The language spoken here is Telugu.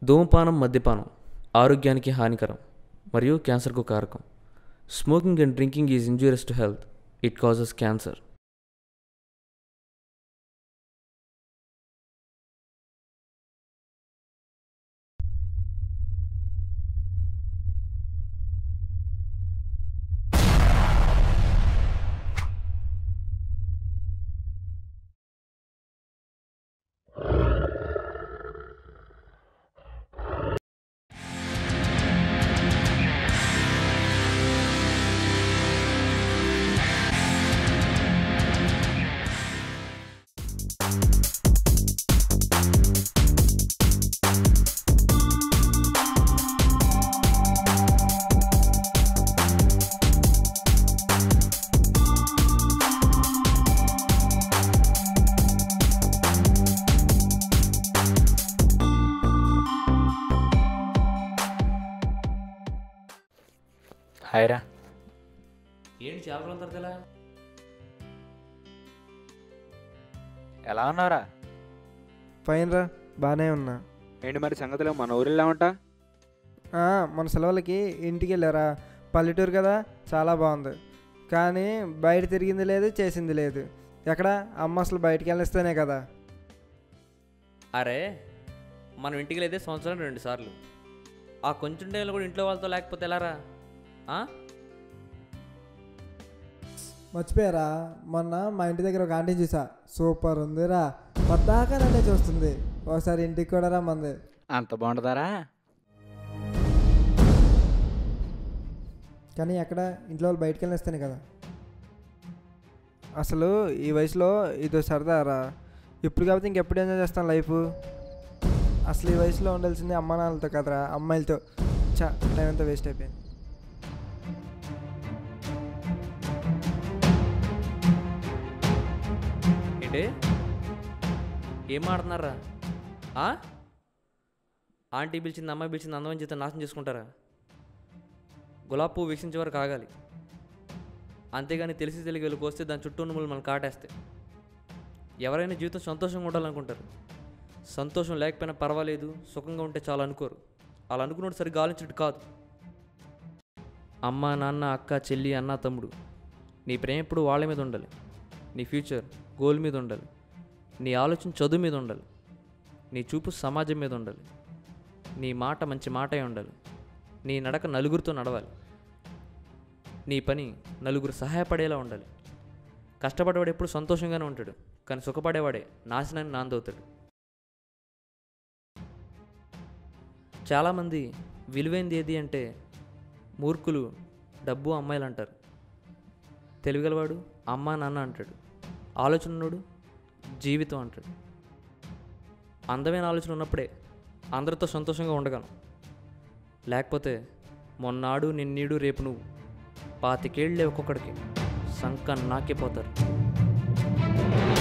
ధూమపానం మద్యపానం ఆరోగ్యానికి హానికరం మరియు క్యాన్సర్కు కారకం smoking and drinking is injurious to health it causes cancer hi రా ఏంటి చాలా రోజుల తర్వాత ఎలా ఎలా ఉన్నావురా ఫైన్ రా బాగానే ఉన్నా ఏంటి మరి సంగతిలో మన ఊరు వెళ్ళామంట ఆ, మన సెలవులకి ఇంటికి వెళ్ళారా పల్లెటూరు కదా చాలా బాగుంది కానీ బయట తిరిగింది లేదు చేసింది లేదు ఎక్కడ అమ్మ అసలు బయటికి వెళ్ళిస్తేనే కదా అరే మనం ఇంటికి లేదే సంవత్సరానికి రెండు సార్లు ఆ కొంచెం టైంలో కూడా ఇంట్లో వాళ్ళతో లేకపోతే ఎలారా ఆ? మర్చిపోయారా మొన్న మా ఇంటి దగ్గర ఒక ఆంటీ చూసా సూపర్ ఉందిరా పద్దాకా నన్నే చూస్తుంది ఒకసారి ఇంటికి కూడా రమ్మంది అంత బాగుంటుందారా కానీ ఎక్కడ ఇంట్లో వాళ్ళు బయటికి వెళ్ళిస్తేనే కదా అసలు ఈ వయసులో ఇదో సరదారా ఇప్పుడు కాబట్టి ఇంకెప్పుడు ఎంజాయ్ చేస్తాను లైఫ్ అసలు ఈ వయసులో ఉండాల్సింది అమ్మ నాన్నలతో కదరా అమ్మాయిలతో చా టైం అంతా వేస్ట్ అయిపోయింది ఏంటి ఏం ఆడుతున్నారా ఆ? ఆంటీ పిలిచింది అమ్మాయి పిలిచింది అందమైన జీతం నాశనం చేసుకుంటారా గులాబ్ పువ్వు వీక్షించే వరకు ఆగాలి అంతేగాని తెలిసి తెలిగి వెళ్ళి వస్తే దాని చుట్టూ ఉన్న ముళ్ళు మనం కాటేస్తాయి ఎవరైనా జీవితం సంతోషంగా ఉండాలనుకుంటారు సంతోషం లేకపోయినా పర్వాలేదు సుఖంగా ఉంటే చాలా అనుకోరు అలా అనుకున్నట్టు సరిగ్గా ఆలోచించట్టు కాదు అమ్మ నాన్న అక్క చెల్లి అన్న తమ్ముడు నీ ప్రేమ ఎప్పుడు వాళ్ళ మీద ఉండాలి నీ ఫ్యూచర్ గోల్ మీద ఉండాలి నీ ఆలోచన చదువు మీద ఉండాలి నీ చూపు సమాజం మీద ఉండాలి నీ మాట మంచి మాటే ఉండాలి నీ నడక నలుగురితో నడవాలి నీ పని నలుగురు సహాయపడేలా ఉండాలి కష్టపడేవాడు ఎప్పుడు సంతోషంగానే ఉంటాడు కానీ సుఖపడేవాడే నాశనాన్ని నాందవుతాడు చాలామంది విలువైంది ఏది అంటే మూర్ఖులు డబ్బు అమ్మాయిలు అంటారు తెలివిగలవాడు అమ్మ నాన్న అంటాడు ఆలోచన ఉన్నోడు జీవితం అంటాడు అందమైన ఆలోచన ఉన్నప్పుడే అందరితో సంతోషంగా ఉండగలం లేకపోతే మొన్నాడు నిన్నీడు రేపు నువ్వు పాతికేళ్లే ఒక్కొక్కడికి సంక నాకిపోతారు